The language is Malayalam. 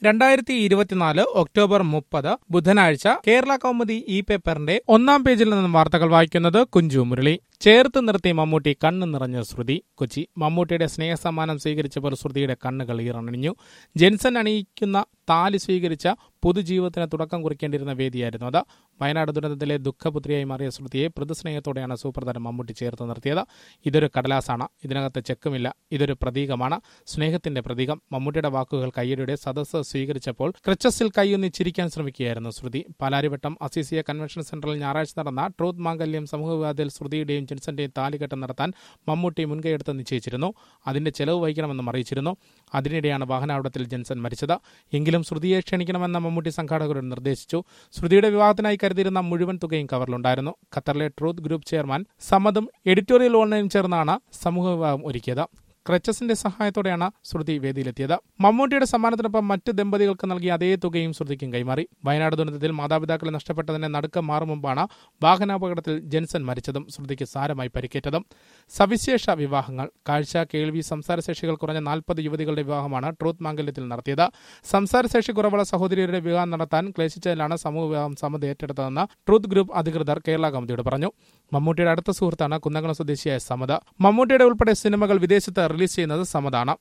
രണ്ടായിരത്തി ഇരുപത്തിനാല് ഒക്ടോബർ മുപ്പത് ബുധനാഴ്ച കേരള കൗമുദി ഇ പേപ്പറിന്റെ ഒന്നാം പേജിൽ നിന്നും വാർത്തകൾ വായിക്കുന്നത് കുഞ്ചു മുരളി ചേർത്ത് നിർത്തി മമ്മൂട്ടി കണ്ണു നിറഞ്ഞ ശ്രുതി കൊച്ചി മമ്മൂട്ടിയുടെ സ്നേഹസമ്മാനം സ്വീകരിച്ചപ്പോൾ ശ്രുതിയുടെ കണ്ണുകൾ ഈറണിഞ്ഞു ജെൻസൺ അണിയിക്കുന്ന താലി സ്വീകരിച്ച പൊതുജീവിതത്തിന് തുടക്കം കുറിക്കേണ്ടിരുന്ന വേദിയായിരുന്നു അത് വയനാട് ദുരന്തത്തിലെ ദുഃഖപുത്രിയായി മാറിയ ശ്രുതിയെ പ്രതിസ്നേഹത്തോടെയാണ് സൂപ്പർ താരം മമ്മൂട്ടി ചേർത്ത് നിർത്തിയത് ഇതൊരു കടലാസാണ് ഇതിനകത്ത് ചെക്കുമില്ല ഇതൊരു പ്രതീകമാണ് സ്നേഹത്തിന്റെ പ്രതീകം മമ്മൂട്ടിയുടെ വാക്കുകൾ കയ്യടിയുടെ സദസ്സ് സ്വീകരിച്ചപ്പോൾ ക്രച്ചസിൽ കൈയൊന്നി ചിരിക്കാൻ ശ്രമിക്കുകയായിരുന്നു ശ്രുതി പാലാരിവട്ടം അസീസിയ കൺവെൻഷൻ സെന്ററിൽ ഞായറാഴ്ച നടന്ന ട്രൂത്ത് മാംഗല്യം സമൂഹവിവാദത്തിൽ ശ്രുതിയുടെയും ജെൻസന്റെയും താലികെട്ട് നടത്താൻ മമ്മൂട്ടി മുൻകൈയെടുത്ത് നിശ്ചയിച്ചിരുന്നു അതിന്റെ ചെലവ് വഹിക്കണമെന്നും അറിയിച്ചിരുന്നു അതിനിടെയാണ് വാഹനാപകടത്തിൽ ജെൻസൺ മരിച്ചത് എങ്കിലും ശ്രുതിയെ ക്ഷണിക്കണമെന്ന മമ്മൂട്ടി സംഘാടകരോട് നിർദ്ദേശിച്ചു ശ്രുതിയുടെ വിവാഹത്തിനായി കരുതിയിരുന്ന മുഴുവൻ തുകയും കവറിലുണ്ടായിരുന്നു ഖത്തറിലെ ട്രൂത്ത് ഗ്രൂപ്പ് ചെയർമാൻ സമ്മതും എഡിറ്റോറിയൽ ഓൺലൈനും ചേർന്നാണ് സമൂഹ വിവാഹം ഒരുക്കിയത് ക്രച്ചസിന്റെ സഹായത്തോടെയാണ് ശ്രുതി വേദിയിലെത്തിയത് മമ്മൂട്ടിയുടെ സമ്മാനത്തിനൊപ്പം മറ്റ് ദമ്പതികൾക്ക് നൽകിയ അതേ തുകയും ശ്രുതിക്കും കൈമാറി വയനാട് ദുരന്തത്തിൽ മാതാപിതാക്കളെ നഷ്ടപ്പെട്ടതിന്റെ നടുക്കം മാറും മുമ്പാണ് വാഹനാപകടത്തിൽ ജെൻസൺ മരിച്ചതും ശ്രുതിക്ക് സാരമായി പരിക്കേറ്റതും സവിശേഷ വിവാഹങ്ങൾ കാഴ്ച കേൾവി സംസാരശേഷികൾ കുറഞ്ഞ നാൽപ്പത് യുവതികളുടെ വിവാഹമാണ് ട്രൂത്ത് മാംഗല്യത്തിൽ നടത്തിയത് സംസാരശേഷി കുറവുള്ള സഹോദരിയുടെ വിവാഹം നടത്താൻ ക്ലേശിച്ചതിലാണ് സമൂഹ വിവാഹം സമ്മതി ഏറ്റെടുത്തതെന്ന് ട്രൂത്ത് ഗ്രൂപ്പ് അധികൃതർ കേരള കമ്മിറ്റിയോട് പറഞ്ഞു മമ്മൂട്ടിയുടെ അടുത്ത സുഹൃത്താണ് കുന്നംകുളം സ്വദേശിയായ സമത മമ്മൂട്ടിയുടെ ഉൾപ്പെടെ സിനിമകൾ വിദേശത്ത് റിലീസ് ചെയ്യുന്നത് സമതാണ്